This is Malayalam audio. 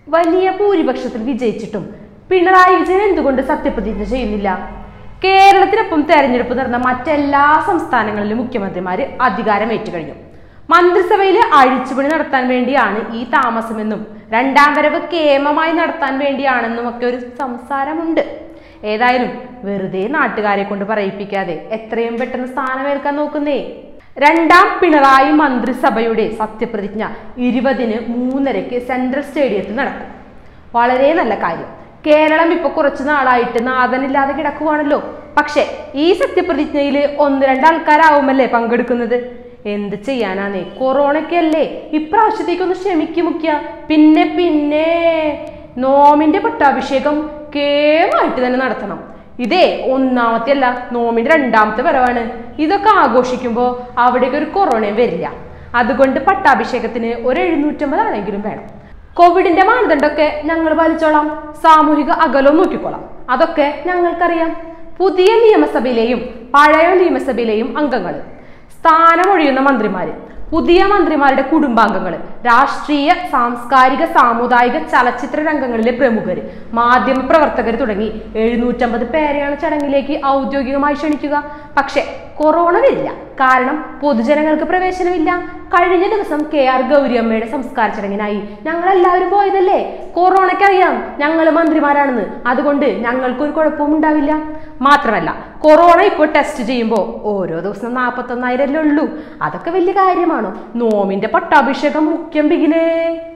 വലിയ ഭൂരിപക്ഷത്തിൽ വിജയിച്ചിട്ടും പിണറായി വിജയൻ എന്തുകൊണ്ട് സത്യപ്രതിജ്ഞ ചെയ്യുന്നില്ല കേരളത്തിനൊപ്പം തെരഞ്ഞെടുപ്പ് നടന്ന മറ്റെല്ലാ സംസ്ഥാനങ്ങളിലും മുഖ്യമന്ത്രിമാര് അധികാരം ഏറ്റുകഴിഞ്ഞു മന്ത്രിസഭയിലെ അഴിച്ചുപണി നടത്താൻ വേണ്ടിയാണ് ഈ താമസമെന്നും രണ്ടാം വരവ് കേമമായി നടത്താൻ വേണ്ടിയാണെന്നും ഒക്കെ ഒരു സംസാരമുണ്ട് ഏതായാലും വെറുതെ നാട്ടുകാരെ കൊണ്ട് പറയിപ്പിക്കാതെ എത്രയും പെട്ടെന്ന് സ്ഥാനമേൽക്കാൻ നോക്കുന്നേ രണ്ടാം പിണറായി മന്ത്രിസഭയുടെ സത്യപ്രതിജ്ഞ ഇരുപതിന് മൂന്നരയ്ക്ക് സെൻട്രൽ സ്റ്റേഡിയത്തിൽ നടക്കും വളരെ നല്ല കാര്യം കേരളം ഇപ്പൊ കുറച്ചു നാളായിട്ട് നാഥനില്ലാതെ കിടക്കുവാണല്ലോ പക്ഷെ ഈ സത്യപ്രതിജ്ഞയിൽ ഒന്ന് രണ്ട് ആൾക്കാരാവുമല്ലേ പങ്കെടുക്കുന്നത് എന്ത് ചെയ്യാനാന്നേ കൊറോണയ്ക്കല്ലേ ഇപ്രാവശ്യത്തേക്കൊന്ന് ക്ഷമിക്കും മുഖ്യ പിന്നെ പിന്നെ നോമിന്റെ പട്ടാഭിഷേകം കേമായിട്ട് തന്നെ നടത്തണം ഇതേ ഒന്നാമത്തെ അല്ല നോമിന്റെ രണ്ടാമത്തെ വരവാണ് ഇതൊക്കെ ആഘോഷിക്കുമ്പോൾ അവിടേക്ക് ഒരു കൊറോണയും വരില്ല അതുകൊണ്ട് പട്ടാഭിഷേകത്തിന് ഒരു എഴുന്നൂറ്റമ്പത് ആണെങ്കിലും വേണം കോവിഡിന്റെ മാനദണ്ഡമൊക്കെ ഞങ്ങൾ പാലിച്ചോളാം സാമൂഹിക അകലവും നോക്കിക്കോളാം അതൊക്കെ ഞങ്ങൾക്കറിയാം പുതിയ നിയമസഭയിലെയും പഴയ നിയമസഭയിലെയും അംഗങ്ങൾ സ്ഥാനമൊഴിയുന്ന മന്ത്രിമാര് പുതിയ മന്ത്രിമാരുടെ കുടുംബാംഗങ്ങൾ രാഷ്ട്രീയ സാംസ്കാരിക സാമുദായിക ചലച്ചിത്ര രംഗങ്ങളിലെ പ്രമുഖര് മാധ്യമ പ്രവർത്തകർ തുടങ്ങി എഴുന്നൂറ്റമ്പത് പേരെയാണ് ചടങ്ങിലേക്ക് ഔദ്യോഗികമായി ക്ഷണിക്കുക പക്ഷെ കൊറോണ വരില്ല കാരണം പൊതുജനങ്ങൾക്ക് പ്രവേശനമില്ല കഴിഞ്ഞ ദിവസം കെ ആർ ഗൗരിയമ്മയുടെ സംസ്കാര ചടങ്ങിനായി ഞങ്ങൾ എല്ലാവരും പോയതല്ലേ കൊറോണയ്ക്ക് അറിയാം ഞങ്ങൾ മന്ത്രിമാരാണെന്ന് അതുകൊണ്ട് ഞങ്ങൾക്കൊരു കുഴപ്പവും ഉണ്ടാവില്ല മാത്രമല്ല കൊറോണ ഇപ്പോൾ ടെസ്റ്റ് ചെയ്യുമ്പോൾ ഓരോ ദിവസം നാൽപ്പത്തൊന്നായിരം അല്ലേ ഉള്ളൂ അതൊക്കെ വലിയ കാര്യമാണോ നോമിന്റെ പട്ടാഭിഷേകം മുഖ്യം ബിഗിലേ